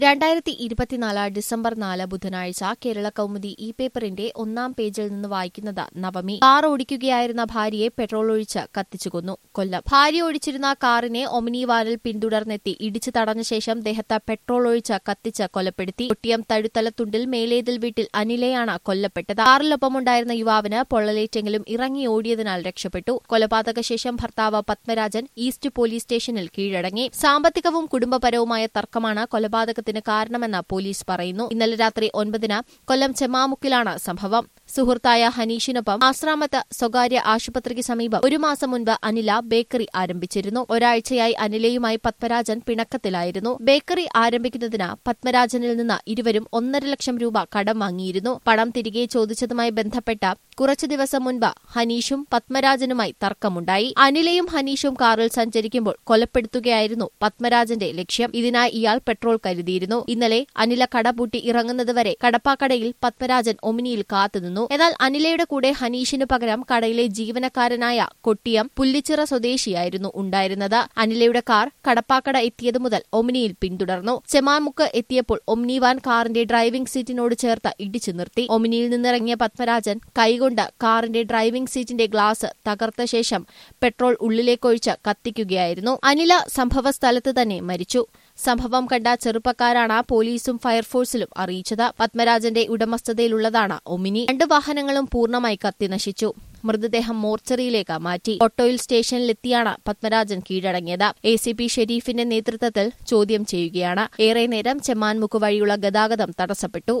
രണ്ടായിരത്തി ഇരുപത്തിനാല് ഡിസംബർ നാല് ബുധനാഴ്ച കേരള കൗമുദി ഇ പേപ്പറിന്റെ ഒന്നാം പേജിൽ നിന്ന് വായിക്കുന്നത് നവമി കാർ ഓടിക്കുകയായിരുന്ന ഭാര്യയെ പെട്രോൾ ഒഴിച്ച് കത്തിച്ചു കൊന്നു കൊല്ലം ഭാര്യ ഓടിച്ചിരുന്ന കാറിനെ ഒമിനി വാനിൽ പിന്തുടർന്നെത്തി ഇടിച്ചു തടഞ്ഞ ശേഷം ദേഹത്ത് പെട്രോൾ ഒഴിച്ച് കത്തിച്ച് കൊലപ്പെടുത്തി കൊട്ടിയം തഴുത്തലത്തുണ്ടിൽ മേലേതിൽ വീട്ടിൽ അനിലയാണ് കൊല്ലപ്പെട്ടത് കാറിലൊപ്പമുണ്ടായിരുന്ന യുവാവിന് പൊള്ളലേറ്റെങ്കിലും ഇറങ്ങി ഓടിയതിനാൽ രക്ഷപ്പെട്ടു കൊലപാതക ശേഷം ഭർത്താവ് പത്മരാജൻ ഈസ്റ്റ് പോലീസ് സ്റ്റേഷനിൽ കീഴടങ്ങി സാമ്പത്തികവും കുടുംബപരവുമായ തർക്കമാണ് കൊലപാതകത്തിന് കാരണമെന്ന് പോലീസ് പറയുന്നു ഇന്നലെ രാത്രി ഒൻപതിന് കൊല്ലം ചെമാമുക്കിലാണ് സംഭവം സുഹൃത്തായ ഹനീഷിനൊപ്പം ആശ്രാമത്ത് സ്വകാര്യ ആശുപത്രിക്ക് സമീപം ഒരു മാസം മുൻപ് അനില ബേക്കറി ആരംഭിച്ചിരുന്നു ഒരാഴ്ചയായി അനിലയുമായി പത്മരാജൻ പിണക്കത്തിലായിരുന്നു ബേക്കറി ആരംഭിക്കുന്നതിന് പത്മരാജനിൽ നിന്ന് ഇരുവരും ഒന്നര ലക്ഷം രൂപ കടം വാങ്ങിയിരുന്നു പണം തിരികെ ചോദിച്ചതുമായി ബന്ധപ്പെട്ട കുറച്ചു ദിവസം മുൻപ് ഹനീഷും പത്മരാജനുമായി തർക്കമുണ്ടായി അനിലയും ഹനീഷും കാറിൽ സഞ്ചരിക്കുമ്പോൾ കൊലപ്പെടുത്തുകയായിരുന്നു പത്മരാജന്റെ ലക്ഷ്യം ഇതിനായി ഇയാൾ പെട്രോൾ കരുതിയിരുന്നു ഇന്നലെ അനില കട പൂട്ടി ഇറങ്ങുന്നതുവരെ കടപ്പാക്കടയിൽ പത്മരാജൻ ഒമിനിയിൽ കാത്തുനിന്നു എന്നാൽ അനിലയുടെ കൂടെ ഹനീഷിനു പകരം കടയിലെ ജീവനക്കാരനായ കൊട്ടിയം പുല്ലിച്ചിറ സ്വദേശിയായിരുന്നു ഉണ്ടായിരുന്നത് അനിലയുടെ കാർ കടപ്പാക്കട എത്തിയതു മുതൽ ഒമിനിയിൽ പിന്തുടർന്നു ചെമാമുക്ക് എത്തിയപ്പോൾ ഒമിനി വാൻ കാറിന്റെ ഡ്രൈവിംഗ് സീറ്റിനോട് ചേർത്ത് ഇടിച്ചു നിർത്തി ഒമിനിയിൽ നിന്നിറങ്ങിയ പത്മരാജൻ കൈകൊണ്ട് കാറിന്റെ ഡ്രൈവിംഗ് സീറ്റിന്റെ ഗ്ലാസ് തകർത്ത ശേഷം പെട്രോൾ ഉള്ളിലേക്കൊഴിച്ച് കത്തിക്കുകയായിരുന്നു അനില സംഭവസ്ഥലത്ത് തന്നെ മരിച്ചു സംഭവം കണ്ട ചെറുപ്പക്കാരാണ് പോലീസും ഫയർഫോഴ്സിലും അറിയിച്ചത് പത്മരാജന്റെ ഉടമസ്ഥതയിലുള്ളതാണ് ഒമിനി രണ്ട് വാഹനങ്ങളും പൂർണ്ണമായി കത്തിനശിച്ചു മൃതദേഹം മോർച്ചറിയിലേക്ക് മാറ്റി ഓട്ടോയിൽ സ്റ്റേഷനിലെത്തിയാണ് പത്മരാജൻ കീഴടങ്ങിയത് എ സി പി ഷെരീഫിന്റെ നേതൃത്വത്തിൽ ചോദ്യം ചെയ്യുകയാണ് ഏറെ നേരം ചെമ്മാൻമുക്ക് വഴിയുള്ള ഗതാഗതം തടസ്സപ്പെട്ടു